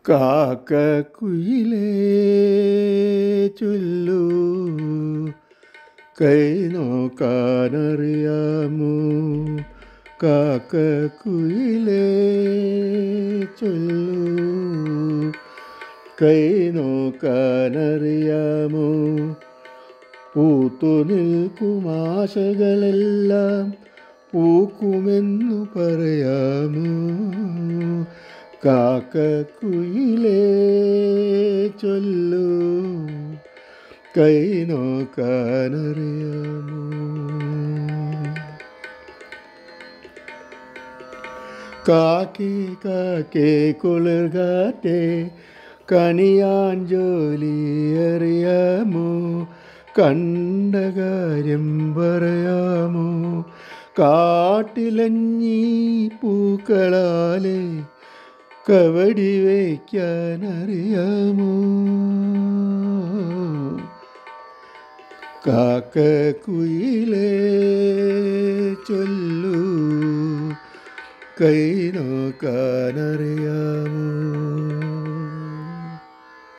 കാക്കക്കുയിലേ ചൊല്ലൂ കൈ നോക്കാനറിയാമോ കാക്കക്കുയിലേ ചൊല്ലൂ കൈ നോക്കാനറിയാമോ പൂത്തു നിൽക്കും ആശകളെല്ലാം പൂക്കുമെന്നു പറയാമോ കാക്കക്കുയിലേ ചൊല്ലൂ കൈ നോക്കാനറിയാമോ കാക്കേ കാക്കേ കുളിർകാറ്റേ കണിയാൻ ജോലി അറിയാമോ കണ്ട കാര്യം പറയാമോ കാട്ടിലഞ്ഞി പൂക്കളാലെ കവടി വയ്ക്കാൻ അറിയാമോ കാക്കക്കുയിലേ ചൊല്ലൂ കൈ നോക്കാനറിയാമോ